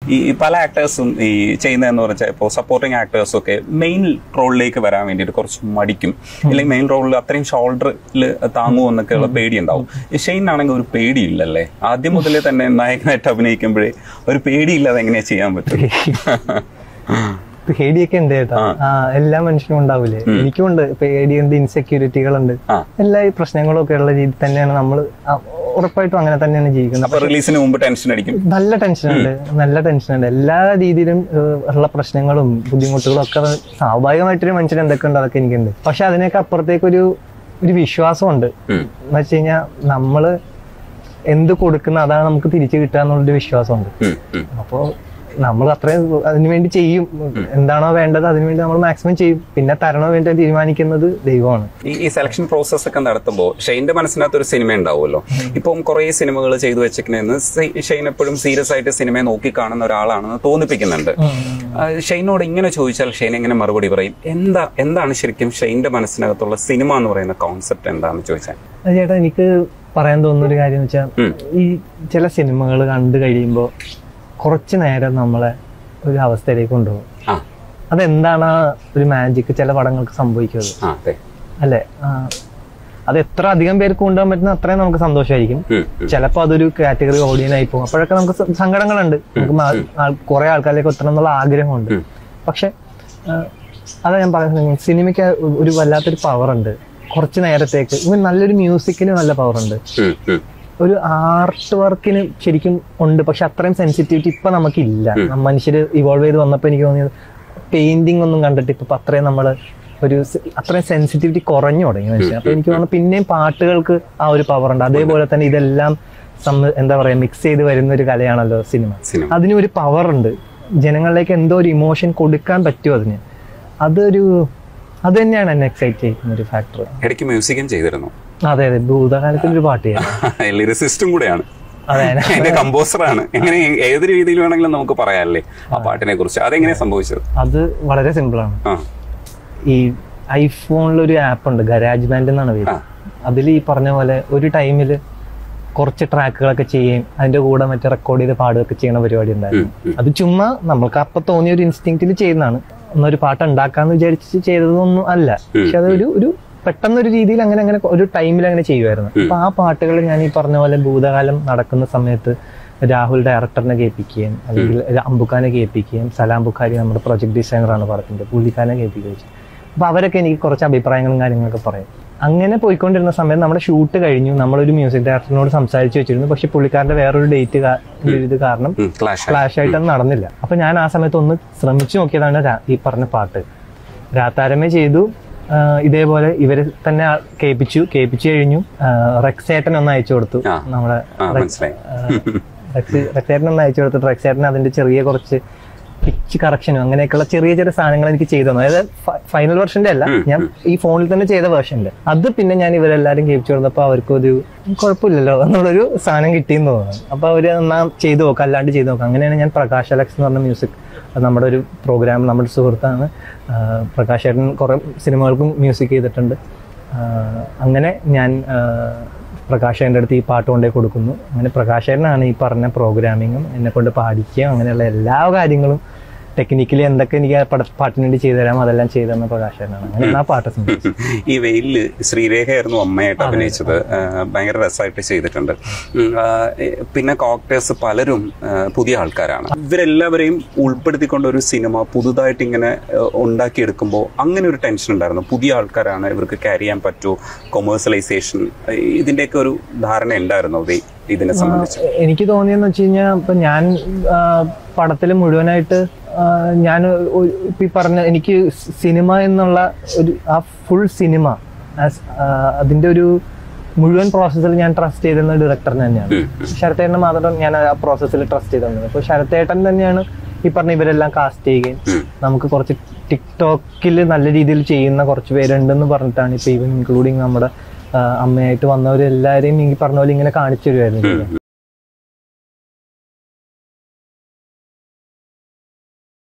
ഈ ഈ പല ആക്ടേഴ്സും ഈ ചെയ്യുന്നതെന്ന് പറഞ്ഞാൽ ഇപ്പോൾ സപ്പോർട്ടിങ് ആക്ടേഴ്സും ഒക്കെ മെയിൻ റോളിലേക്ക് വരാൻ വേണ്ടിയിട്ട് കുറച്ച് മടിക്കും അല്ലെങ്കിൽ മെയിൻ റോളിൽ അത്രയും ഷോൾഡറിൽ താങ്ങുമോ എന്നൊക്കെയുള്ള പേടി ഉണ്ടാവും ഈ ഷെയ്നാണെങ്കിൽ ഒരു പേടിയില്ലല്ലേ ആദ്യം മുതലേ തന്നെ നായകനായിട്ട് അഭിനയിക്കുമ്പോഴേ ഒരു പേടിയില്ലാതെ എങ്ങനെയാ ചെയ്യാൻ പറ്റും പേടിയൊക്കെ ഉണ്ട് കേട്ടോ ആ എല്ലാ മനുഷ്യനും ഉണ്ടാവില്ലേ എനിക്കുണ്ട് പേടിയുണ്ട് ഇൻസെക്യൂരിറ്റികളുണ്ട് ആ. എല്ലാ ഈ പ്രശ്നങ്ങളും ഒക്കെ ഉള്ള രീതി തന്നെയാണ് നമ്മൾ ഉറപ്പായിട്ടും അങ്ങനെ തന്നെയാണ് ജീവിക്കുന്നത് അപ്പൊ റിലീസിന് മുമ്പ് ടെൻഷൻ അടിക്കും നല്ല ടെൻഷനുണ്ട് നല്ല ടെൻഷനുണ്ട് എല്ലാ രീതിയിലും ഏഹ്, ഉള്ള പ്രശ്നങ്ങളും ബുദ്ധിമുട്ടുകളും ഒക്കെ സ്വാഭാവികമായിട്ടൊരു മനുഷ്യൻ എന്തൊക്കെ ഉണ്ട് അതൊക്കെ എനിക്കുണ്ട് പക്ഷെ അതിനൊക്കെ അപ്പുറത്തേക്കൊരു ഒരു വിശ്വാസമുണ്ട് ഉം. എന്ന് വെച്ച് കഴിഞ്ഞാൽ നമ്മള് എന്ത് കൊടുക്കുന്ന അതാണ് നമുക്ക് തിരിച്ചു കിട്ടുക എന്നുള്ളൊരു വിശ്വാസമുണ്ട് ഉം, ഉം. അപ്പോൾ നമ്മൾ അത്രയും അതിനുവേണ്ടി ചെയ്യും എന്താണോ വേണ്ടത് അതിനുവേണ്ടി നമ്മൾ മാക്സിമം ചെയ്യും പിന്നെ തരണോ വേണ്ടി തീരുമാനിക്കുന്നത് ദൈവമാണ് ഈ ഈ സെലക്ഷൻ പ്രോസസ് ഒക്കെ നടത്തുമ്പോൾ ഷെയ്ന്റെ മനസ്സിനകത്ത് ഒരു സിനിമ ഉണ്ടാവുമല്ലോ ഇപ്പം കുറെ സിനിമകൾ ചെയ്തു വെച്ചിരിക്കുന്നതെന്ന് ഷെയ്ൻ എപ്പോഴും സീരിയസ് ആയിട്ട് സിനിമയെ നോക്കി കാണുന്ന ഒരാളാണെന്ന് തോന്നിപ്പിക്കുന്നുണ്ട് ആ, ഷെയ്നോട് ഇങ്ങനെ ചോദിച്ചാൽ ഷെയ്ൻ എങ്ങനെ മറുപടി പറയും എന്താ എന്താണ് ശരിക്കും ഷെയ്ന്റെ മനസ്സിനകത്തുള്ള സിനിമ എന്ന് പറയുന്ന കോൺസെപ്റ്റ് എന്താണെന്ന് ചോദിച്ചാൽ അത് ചേട്ടാ എനിക്ക് പറയാൻ തോന്നുന്ന ഒരു കാര്യം എന്ന് വെച്ചാൽ ഈ ചില സിനിമകൾ കണ്ടു കഴിയുമ്പോൾ കുറച്ച് നേരം നമ്മളെ ഒരു അവസ്ഥയിലേക്ക് കൊണ്ടുപോകും ആ അതെന്താണ് ആ ഒരു മാജിക് ചില പടങ്ങൾക്ക് സംഭവിക്കുന്നത് ആ അതെ അല്ലെ ആ, അത് എത്ര അധികം പേർക്ക് കൊണ്ടുപോകാൻ പറ്റുന്ന അത്രയും നമുക്ക് സന്തോഷമായിരിക്കും ഉം, ഉം. ചിലപ്പോൾ അതൊരു കാറ്റഗറി ഓഡിയൻ ആയി പോകും അപ്പോഴൊക്കെ നമുക്ക് സ- സങ്കടങ്ങളുണ്ട് നമുക്ക് മാ- ആൾ- കുറെ ആൾക്കാരിലേക്ക് എത്തണം എന്നുള്ള ആഗ്രഹമുണ്ട് ഉം. പക്ഷെ ആ, അതാ ഞാൻ പറയുന്നത് സിനിമയ്ക്ക് ഒരു വല്ലാത്തൊരു പവർ ഉണ്ട് കുറച്ച് നേരത്തേക്ക് ഇവൻ നല്ലൊരു മ്യൂസിക്കിന് നല്ല പവർ ഉണ്ട് ഉം, ഉം. ഒരു ആർട്ട് വർക്കിന് ശരിക്കും ഉണ്ട് പക്ഷെ അത്രയും സെൻസിറ്റിവിറ്റി ഇപ്പൊ നമുക്കില്ല മനുഷ്യര് ഇവോൾവ് ചെയ്ത് വന്നപ്പോൾ എനിക്ക് തോന്നിയത് പെയിന്റിംഗ് ഒന്നും കണ്ടിട്ട് ഇപ്പൊ അത്രയും നമ്മള് ഒരു സെ- അത്രയും സെൻസിറ്റിവിറ്റി കുറഞ്ഞു തുടങ്ങി മനുഷ്യൻ അപ്പൊ എനിക്ക് തോന്നുന്നു പിന്നെയും പാട്ടുകൾക്ക് ആ ഒരു പവർ ഉണ്ട് അതേപോലെ തന്നെ ഇതെല്ലാം സമ്മ- എന്താ പറയാ മിക്സ് ചെയ്ത് വരുന്ന ഒരു കലയാണല്ലോ സിനിമ സിനിമ അതിന് ഒരു പവർ ഉണ്ട് ജനങ്ങളിലേക്ക് എന്തോ ഒരു ഇമോഷൻ കൊടുക്കാൻ പറ്റും അതിന് അതൊരു അത് തന്നെയാണ് എന്നെ എക്സൈറ്റ് ചെയ്യുന്ന ഒരു ഫാക്ടർ ഇടയ്ക്ക് മ്യൂസിക്കും ചെയ്തിരുന്നു അതെ അതെ ഭൂതകാലത്തിൽ ഒരു പാട്ട് ചെയ്യാം ലിറിസിസ്റ്റും കൂടെയാണ് അതെ അതിന്റെ കമ്പോസറാണ് എങ്ങനെ ഏത് രീതിയിൽ വേണമെങ്കിലും നമുക്ക് പറയാമല്ലേ ആ പാട്ടിനെ കുറിച്ച് അതെങ്ങനെയാ സംഭവിച്ചത് അത് വളരെ സിമ്പിൾ ആണ് ആ ഈ ഐഫോണിൽ ഒരു ആപ്പ് ഉണ്ട് ഗരാജ് ബാൻഡ് എന്നാണ് പേര് ആ. അതിൽ ഈ പറഞ്ഞ പോലെ ഒരു ടൈമിൽ കുറച്ച് ട്രാക്കുകളൊക്കെ ചെയ്യുകയും അതിന്റെ കൂടെ മറ്റേ റെക്കോർഡ് ചെയ്ത് പാടുകയൊക്കെ ചെയ്യുന്ന പരിപാടി ഉണ്ടായിരുന്നു അത് ചുമ്മാ നമ്മൾക്ക് അപ്പൊ തോന്നിയ ഒരു ഇൻസ്റ്റിങ്ക്റ്റിൽ ചെയ്യുന്നതാണ് എന്നൊരു പാട്ട് ഉണ്ടാക്കാന്ന് വിചാരിച്ച് ചെയ്തതൊന്നും അല്ല പക്ഷെ അത് ഒരു ഒരു പെട്ടെന്നൊരു രീതിയിൽ അങ്ങനെ അങ്ങനെ ഒരു ടൈമിൽ അങ്ങനെ ചെയ്യുമായിരുന്നു അപ്പൊ ആ പാട്ടുകൾ ഞാൻ ഈ പറഞ്ഞ പോലെ ഭൂതകാലം നടക്കുന്ന സമയത്ത് രാഹുൽ ഡയറക്ടറിനെ കേൾപ്പിക്കുകയും അല്ലെങ്കിൽ അമ്പുഖാനെ കേൾപ്പിക്കുകയും സലാം ബുഖാരി നമ്മുടെ പ്രൊജക്ട് ഡിസൈനറാണ് പറഞ്ഞത് പുള്ളിക്കാനെ കേൾപ്പിക്കുകയും ചെയ്തു അപ്പൊ അവരൊക്കെ എനിക്ക് കുറച്ച് അഭിപ്രായങ്ങളും കാര്യങ്ങളൊക്കെ പറയും അങ്ങനെ പോയിക്കൊണ്ടിരുന്ന സമയത്ത് നമ്മുടെ ഷൂട്ട് കഴിഞ്ഞു നമ്മളൊരു മ്യൂസിക് ഡയറക്ടറിനോട് സംസാരിച്ചു വെച്ചിരുന്നു പക്ഷെ പുള്ളിക്കാരന്റെ വേറൊരു ഡേറ്റ് ഇത് കാരണം ക്ലാഷ് ഫ്ലാഷ് ആയിട്ട് അത് നടന്നില്ല അപ്പൊ ഞാൻ ആ സമയത്ത് ഒന്ന് ശ്രമിച്ചു നോക്കിയതാണ് രാ- ഈ പറഞ്ഞ പാട്ട് രാത്താരമേ ചെയ്തു ആ, ഇതേപോലെ ഇവര് തന്നെ ആ- കേൾപ്പിച്ചു കേൾപ്പിച്ചു കഴിഞ്ഞു ആ, റെക്സേട്ടൻ ഒന്ന് അയച്ചു കൊടുത്തു ആ. നമ്മുടെ ആ മനസ്സിലായി റെക്സേട്ടൻ ഒന്ന് അയച്ചു കൊടുത്തിട്ട് റെക്സേട്ടൻ അതിന്റെ ചെറിയ കുറച്ച് പിച്ച് കറക്ഷനും അങ്ങനെയൊക്കെയുള്ള ചെറിയ ചെറിയ സാധനങ്ങൾ എനിക്ക് ചെയ്തു തന്നു അതായത് ഫൈനൽ വെർഷന്റെ അല്ല ഞാൻ ഈ ഫോണിൽ തന്നെ ചെയ്ത വെർഷന്റെ അത് പിന്നെ ഞാൻ ഇവരെല്ലാരും കേൾപ്പിച്ചു കൊടുത്തപ്പോൾ അവർക്കൊരു കുഴപ്പമില്ലല്ലോ എന്നുള്ളൊരു സാധനം കിട്ടിയെന്ന് തോന്നുന്നു അപ്പൊ അവര് എന്നാ ചെയ്തു നോക്കാം അല്ലാണ്ട് ചെയ്തു നോക്കാം അങ്ങനെയാണ് ഞാൻ പ്രകാശ് അലക്സ് എന്ന് പറഞ്ഞ മ്യൂസിക് നമ്മുടെ ഒരു പ്രോഗ്രാം നമ്മുടെ സുഹൃത്താണ് ആ, പ്രകാശ് ചേട്ടൻ കുറെ സിനിമകൾക്കും മ്യൂസിക് ചെയ്തിട്ടുണ്ട് ആ, അങ്ങനെ ഞാൻ ആ, പ്രകാശ് എൻ്റെ അടുത്ത് ഈ പാട്ട് കൊണ്ടേ കൊടുക്കുന്നു അങ്ങനെ പ്രകാശേട്ടനാണ് ഈ പറഞ്ഞ പ്രോഗ്രാമിങ്ങും എന്നെ കൊണ്ട് പാടിക്കുകയും അങ്ങനെയുള്ള എല്ലാ കാര്യങ്ങളും ടെക്നിക്കലി എന്തൊക്കെ എനിക്ക് ആ പട- പാട്ടിന് വേണ്ടി ചെയ്തു തരാമോ അതെല്ലാം ചെയ്തു തന്ന പ്രകാശേട്ടനാണ് അങ്ങനെയാണ് ആ പാട്ട് സംഭവിച്ചത് ഈ വെയിലില് ശ്രീരേഖയായിരുന്നു അമ്മയായിട്ട് അഭിനയിച്ചത് ആ, ഭയങ്കര രസമായിട്ട് ചെയ്തിട്ടുണ്ട് ഉം, ആ, ഏ, പിന്നെ കോക്ടേഴ്സ് പലരും ആ, പുതിയ ആൾക്കാരാണ് ഇവരെല്ലാവരെയും ഉൾപ്പെടുത്തിക്കൊണ്ട് ഒരു സിനിമ പുതുതായിട്ട് ഇങ്ങനെ ആ, ഉണ്ടാക്കിയെടുക്കുമ്പോൾ അങ്ങനെ ഒരു ടെൻഷൻ ഉണ്ടായിരുന്നു പുതിയ ആൾക്കാരാണ് ഇവർക്ക് ക്യാരി ചെയ്യാൻ പറ്റുമോ കൊമേഴ്സ്യലൈസേഷൻ ഇതിന്റെയൊക്കെ ഒരു ധാരണ ഉണ്ടായിരുന്നോ വെയ് ഇതിനെ സംബന്ധിച്ച് എനിക്ക് തോന്നിയെന്ന് വെച്ച് കഴിഞ്ഞാൽ ഇപ്പൊ ഞാൻ പടത്തിൽ മുഴുവനായിട്ട് ആ, ഞാൻ ഒരു- ഇപ്പൊ ഈ പറഞ്ഞ എനിക്ക് സിനിമ എന്നുള്ള ഒരു ആ ഫുൾ സിനിമ ആസ് അതിന്റെ ഒരു മുഴുവൻ പ്രോസസ്സിൽ ഞാൻ ട്രസ്റ്റ് ചെയ്തിരുന്ന ഡയറക്ടറിന് തന്നെയാണ് ശരത്തേട്ടനെ മാത്രം ഞാൻ ആ പ്രോസസ്സിൽ ട്രസ്റ്റ് ചെയ്തിരുന്നത് അപ്പോൾ ശരത്തേട്ടൻ തന്നെയാണ് ഈ പറഞ്ഞ ഇവരെല്ലാം കാസ്റ്റ് ചെയ്യുകയും നമുക്ക് കുറച്ച് ടിക്ടോക്കിൽ നല്ല രീതിയിൽ ചെയ്യുന്ന കുറച്ച് പേരുണ്ടെന്ന് പറഞ്ഞിട്ടാണ് ഇപ്പൊ ഈവൻ ഇൻക്ലൂഡിങ് നമ്മുടെ ആ, അമ്മയായിട്ട് വന്നവരെല്ലാവരെയും ഈ പറഞ്ഞ പോലെ ഇങ്ങനെ കാണിച്ചു തരുമായിരുന്നു